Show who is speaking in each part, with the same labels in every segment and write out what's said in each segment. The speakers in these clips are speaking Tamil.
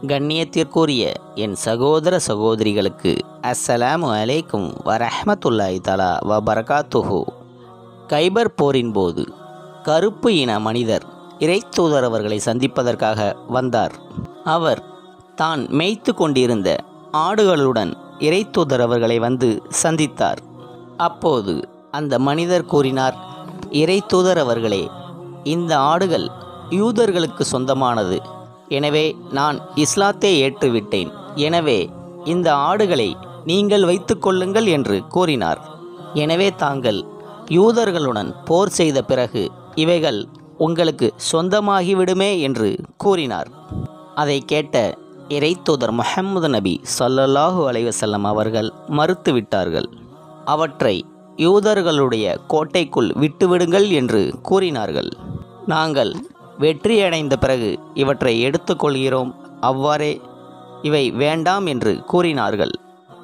Speaker 1: கண்ணியத்திற்குரிய என் சகோதர சகோதரிகளுக்கு அஸ்ஸலாமு அலைக்கும் வரஹ்மத்துல்லாஹி தலா வ பரகாத்துஹு கைபர் போரின் போது கருப்பு இன மனிதர் இறைத்தூதர் அவர்களை சந்திப்பதற்காக வந்தார் அவர் தான் மேய்த்து கொண்டிருந்த ஆடுகளுடன் இறைத்தூதர் அவர்களை வந்து சந்தித்தார் அப்போது அந்த மனிதர் கூறினார் இறைத்தூதர் அவர்களே இந்த ஆடுகள் யூதர்களுக்கு சொந்தமானது எனவே நான் இஸ்லாத்தை ஏற்றுவிட்டேன் எனவே இந்த ஆடுகளை நீங்கள் வைத்துக்கொள்ளுங்கள் என்று கூறினார் எனவே தாங்கள் யூதர்களுடன் போர் செய்த பிறகு இவைகள் உங்களுக்கு சொந்தமாகிவிடுமே என்று கூறினார் அதை கேட்ட இறைத்தூதர் முஹம்மது நபி ஸல்லல்லாஹு அலைஹி வஸல்லம் அவர்கள் மறுத்துவிட்டார்கள் அவற்றை யூதர்களுடைய கோட்டைக்குள் விட்டுவிடுங்கள் என்று கூறினார்கள் நாங்கள் வெற்றியடைந்த பிறகு இவற்றை எடுத்துக்கொள்கிறோம் அவ்வாறே இவை வேண்டாம் என்று கூறினார்கள்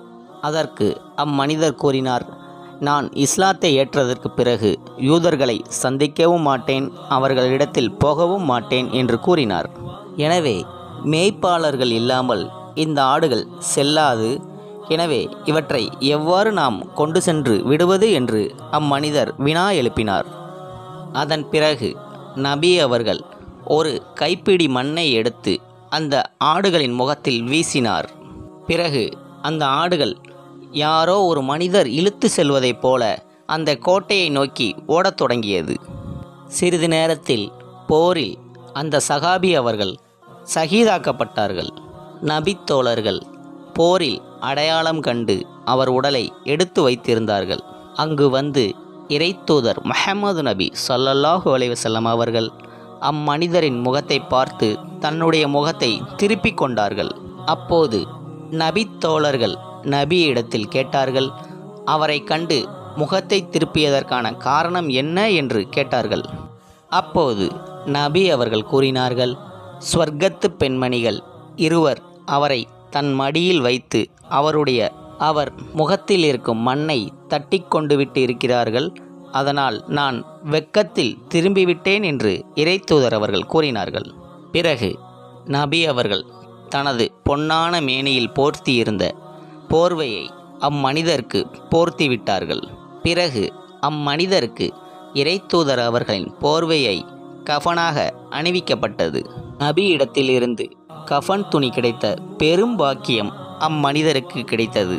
Speaker 1: அதற்கு அம்மனிதர் கூறினார் நான் இஸ்லாத்தை ஏற்றதற்கு பிறகு யூதர்களை சந்திக்கவும் மாட்டேன் அவர்களிடத்தில் போகவும் மாட்டேன் என்று கூறினார் எனவே மேய்ப்பாளர்கள் இல்லாமல் இந்த ஆடுகள் செல்லாது எனவே இவற்றை எவ்வாறு நாம் கொண்டு சென்று விடுவது என்று அம்மனிதர் வினா எழுப்பினார் அதன் பிறகு நபி அவர்கள் ஒரு கைப்பிடி மண்ணை எடுத்து அந்த ஆடுகளின் முகத்தில் வீசினார் பிறகு அந்த ஆடுகள் யாரோ ஒரு மனிதர் இழுத்து செல்வதைப் போல அந்த கோட்டையை நோக்கி ஓடத் தொடங்கியது சிறிது நேரத்தில் போரில் அந்த சகாபி அவர்கள் சகிதாக்கப்பட்டார்கள் நபித்தோழர்கள் போரில் அடையாளம் கண்டு அவர் உடலை எடுத்து வைத்திருந்தார்கள் அங்கு வந்து இறைத்தூதர் முஹம்மது நபி ஸல்லல்லாஹு அலைஹி வஸல்லம் அவர்கள் அம்மனிதரின் முகத்தை பார்த்து தன்னுடைய முகத்தை திருப்பிக் கொண்டார்கள் அப்போது நபித்தோழர்கள் நபியிடத்தில் கேட்டார்கள் அவரை கண்டு முகத்தை திருப்பியதற்கான காரணம் என்ன என்று கேட்டார்கள் அப்போது நபி அவர்கள் கூறினார்கள் ஸ்வர்க்கத்து பெண்மணிகள் இருவர் அவரை தன் மடியில் வைத்து அவருடைய அவர் முகத்தில் இருக்கும் மண்ணை தட்டி கொண்டு விட்டு இருக்கிறார்கள் அதனால் நான் வெக்கத்தில் திரும்பிவிட்டேன் என்று இறைத்தூதர் அவர்கள் கூறினார்கள் பிறகு நபி அவர்கள் தனது பொன்னான மேனியில் போர்த்தியிருந்த போர்வையை அம்மனிதருக்கு போர்த்தி விட்டார்கள் பிறகு அம்மனிதருக்கு இறைத்தூதர் அவர்களின் போர்வையை கஃனாக அணிவிக்கப்பட்டது நபியிடத்திலிருந்து கஃன் துணி கிடைத்த பெரும் பாக்கியம் அம்மனிதருக்கு கிடைத்தது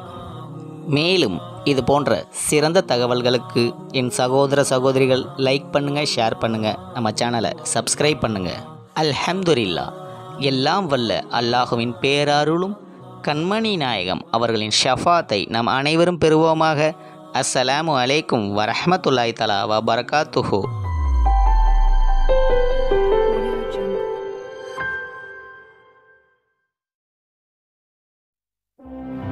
Speaker 1: மேலும் இது போன்ற சிறந்த தகவல்களுக்கு என் சகோதர சகோதரிகள் லைக் பண்ணுங்கள் ஷேர் பண்ணுங்கள் நம்ம சேனலை சப்ஸ்கிரைப் பண்ணுங்கள் அல்ஹம்துலில்லா எல்லாம் வல்ல அல்லாஹுவின் பேராருளும் கண்மணி நாயகம் அவர்களின் ஷஃபாத்தை நம் அனைவரும் பெறுவோமாக அஸ்ஸலாமு அலைக்கும் வரஹ்மத்துல்லாஹி தலா வ பரகாத்துஹு
Speaker 2: Audio Jungle.